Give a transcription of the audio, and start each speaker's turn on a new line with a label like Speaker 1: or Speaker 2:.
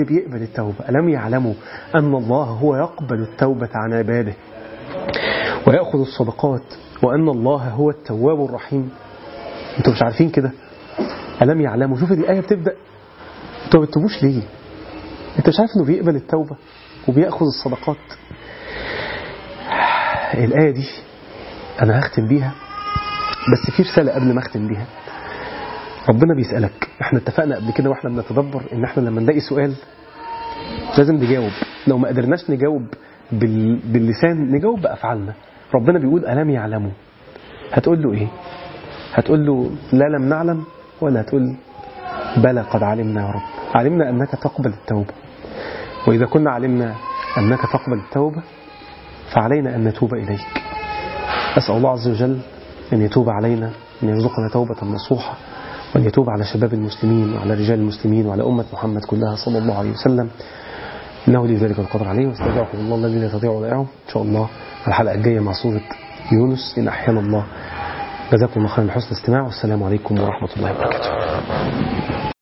Speaker 1: بيقبل التوبة ألم يعلموا أن الله هو يقبل التوبة عن عباده ويأخذ الصدقات وأن الله هو التواب الرحيم انتوا مش عارفين كده ألم يعلموا شوف الآية بتبدأ انتوا ما بتتوبوش ليه انت مش عارف انه بيقبل التوبة وبيأخذ الصدقات الآية دي أنا هختم بيها بس في رسالة قبل ما أختم بيها ربنا بيسألك احنا اتفقنا قبل كده واحنا بنتدبر ان احنا لما نلاقي سؤال لازم نجاوب لو ما قدرناش نجاوب بال... باللسان نجاوب بأفعالنا ربنا بيقول ألم يعلموا هتقول له ايه هتقول له لا لم نعلم ولا هتقول بلى قد علمنا يا رب علمنا أنك تقبل التوبة وإذا كنا علمنا أنك تقبل التوبة فعلينا أن نتوب إليك أسأل الله عز وجل أن يتوب علينا أن يرزقنا توبة نصوحة وأن يتوب على شباب المسلمين وعلى رجال المسلمين وعلى أمة محمد كلها صلى الله عليه وسلم إنه لي ذلك القدر عليه واستودعكم الله الذي لا تضيع ودائعه إن شاء الله الحلقة الجاية مع سورة يونس إن أحيانا الله جزاكم الله خيرا حسن الاستماع والسلام عليكم ورحمة الله وبركاته